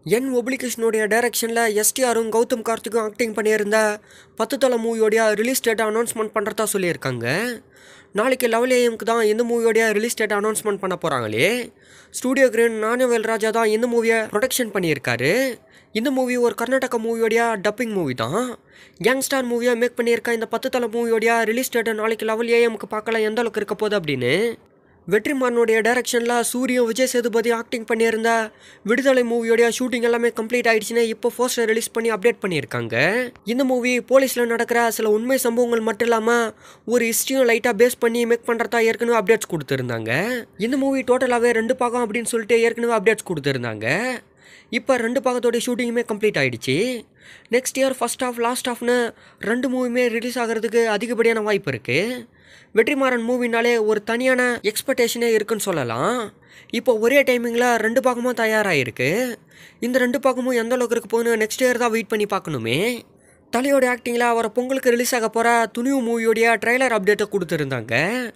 என் ஒப்ளிகேஷனுடைய டைரக்ஷனில் எஸ்டிஆரும் கௌதம் கார்த்திக்கும் ஆக்டிங் பண்ணியிருந்த பத்து தலை மூவியோடைய ரிலீஸ் டேட்டை அனௌன்ஸ்மெண்ட் பண்ணுறதா சொல்லியிருக்காங்க நாளைக்கு லெவல் ஏஎம்க்கு தான் இந்த மூவியோடைய ரிலீஸ் டேட்டை அனௌன்ஸ்மெண்ட் பண்ண போகிறாங்களே ஸ்டூடியோ கிரேன் நானவேல் ராஜா தான் இந்த மூவியை ப்ரொடக்ஷன் பண்ணியிருக்காரு இந்த மூவி ஒரு கர்நாடகா மூவியோடைய டப்பிங் மூவி தான் கேங்ஸ்டார் மூவியாக மேக் பண்ணியிருக்க இந்த பத்து தலை மூவியோடைய ரிலீஸ் டேட்டை நாளைக்கு லெவல் ஏஎம்க்கு பார்க்கலாம் எந்த அளவுக்கு இருக்க போகுது அப்படின்னு வெற்றிமாறனுடைய டைரக்ஷனில் சூரியம் விஜய் சேதுபதி ஆக்டிங் பண்ணியிருந்த விடுதலை மூவியோடைய ஷூட்டிங் எல்லாமே கம்ப்ளீட் ஆயிடுச்சுன்னு இப்போ போஸ்டர் ரிலீஸ் பண்ணி அப்டேட் பண்ணியிருக்காங்க இந்த மூவி போலீஸில் நடக்கிற சில உண்மை சம்பவங்கள் மட்டும் இல்லாமல் ஒரு ஹிஸ்ட்ரியும் லைட்டாக பேஸ் பண்ணி மேக் பண்ணுறதா ஏற்கனவே அப்டேட்ஸ் கொடுத்துருந்தாங்க இந்த மூவி டோட்டலாகவே ரெண்டு பாகம் அப்படின்னு சொல்லிட்டு ஏற்கனவே அப்டேட்ஸ் கொடுத்துருந்தாங்க இப்போ ரெண்டு பாகத்தோடைய ஷூட்டிங்குமே கம்ப்ளீட் ஆயிடுச்சு next year first half last ஆஃப்னு ரெண்டு மூவியுமே ரிலீஸ் ஆகிறதுக்கு அதிகப்படியான வாய்ப்பு இருக்குது வெற்றிமாறன் மூவினாலே ஒரு தனியான எக்ஸ்பெக்டேஷனே இருக்குன்னு சொல்லலாம் இப்போ ஒரே டைமிங்கில் ரெண்டு பாகமும் தயாராகிருக்கு இந்த ரெண்டு பாகமும் எந்த அளவுக்கு இருக்க போகுதுன்னு நெக்ஸ்ட் இயர் தான் வெயிட் பண்ணி பார்க்கணுமே தலையோட ஆக்டிங்கில் வர பொங்கலுக்கு ரிலீஸ் ஆக போகிற துணிவு மூவியோடைய ட்ரைலர் அப்டேட்டை கொடுத்துருந்தாங்க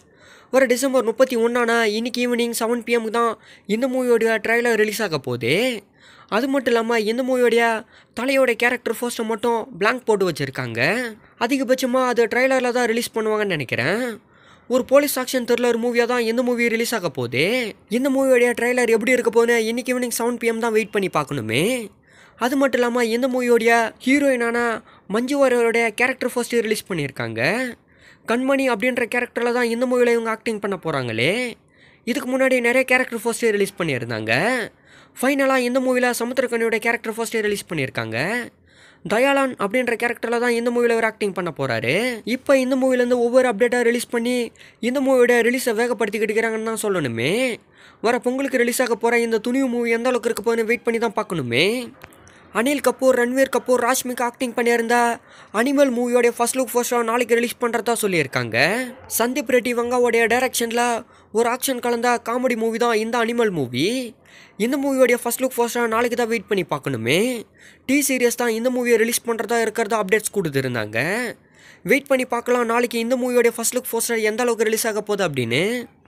வர டிசம்பர் முப்பத்தி ஒன்றான இன்னைக்கு ஈவினிங் செவன் பிஎம்க்கு தான் இந்த மூவியோடைய ட்ரைலர் ரிலீஸ் ஆக போகுது அது மட்டும் இல்லாமல் இந்த மூவியோடைய தலையோட கேரக்டர் ஃபர்ஸ்ட்டை மட்டும் blank போட்டு வச்சுருக்காங்க அதிகபட்சமாக அது ட்ரைலரில் தான் ரிலீஸ் பண்ணுவாங்கன்னு நினைக்கிறேன் ஒரு போலீஸ் ஆக்ஷன் த்ரில்லர் மூவியாக தான் இந்த மூவி ரிலீஸ் ஆக போகுது இந்த மூவியோடைய ட்ரைலர் எப்படி இருக்க போகுதுன்னு இன்னைக்கு ஈவினிங் செவன் பிஎம் தான் வெயிட் பண்ணி பார்க்கணுமே அது மட்டும் இல்லாமல் இந்த மூவியோடைய ஹீரோயினான மஞ்சு வாரியரோடைய கேரக்டர் ஃபர்ஸ்ட்டு ரிலீஸ் பண்ணியிருக்காங்க கண்மணி அப்படின்ற கேரக்டரில் தான் இந்த மூவியில் இவங்க ஆக்டிங் பண்ண போகிறாங்களே இதுக்கு முன்னாடி நிறைய கேரக்டர் ஃபர்ஸ்ட்டு ரிலீஸ் பண்ணியிருந்தாங்க ஃபைனலாக இந்த மூவியில் சமுத்திரக்கனியோட கேரக்டர் ஃபர்ஸ்ட்டு ரிலீஸ் பண்ணியிருக்காங்க தயாளான் அப்படின்ற கேரக்டரில் தான் இந்த மூவியில் அவர் ஆக்டிங் பண்ண போகிறாரு இப்போ இந்த மூவிலேருந்து ஒவ்வொரு அப்டேட்டாக ரிலீஸ் பண்ணி இந்த மூவியோட ரிலீஸை வேகப்படுத்திக்கிட்டு இருக்கிறாங்கன்னு தான் சொல்லணுமே வர பொங்கலுக்கு ரிலீஸ் ஆக போகிற இந்த துணிவு மூவி எந்த அளவுக்கு இருக்க போகுதுன்னு வெயிட் பண்ணி தான் பார்க்கணுமே அனில் கபூர் ரன்வீர் கபூர் ராஷ்மிகா ஆக்டிங் பண்ணியிருந்த அனிமல் மூவியோடைய ஃபர்ஸ்ட் லுக் ஃபர்ஸ்ட்டாக நாளைக்கு ரிலீஸ் பண்ணுறதா சொல்லியிருக்காங்க சந்தீப் ரெட்டி வங்காவோடைய டைரக்ஷனில் ஒரு ஆக்ஷன் கலந்த காமெடி மூவி தான் இந்த அனிமல் மூவி இந்த மூவியோடைய ஃபர்ஸ்ட் லுக் ஃபர்ஸ்ட்டாக நாளைக்கு தான் வெயிட் பண்ணி பார்க்கணுமே டி சீரியஸ் தான் இந்த மூவியை ரிலீஸ் பண்ணுறதா இருக்கிறதா அப்டேட்ஸ் கொடுத்துருந்தாங்க வெயிட் பண்ணி பார்க்கலாம் நாளைக்கு இந்த மூவியோடைய ஃபர்ஸ்ட் லுக் ஃபர்ஸ்ட்டாக எந்த அளவுக்கு ரிலீஸ் ஆக போகுது அப்படின்னு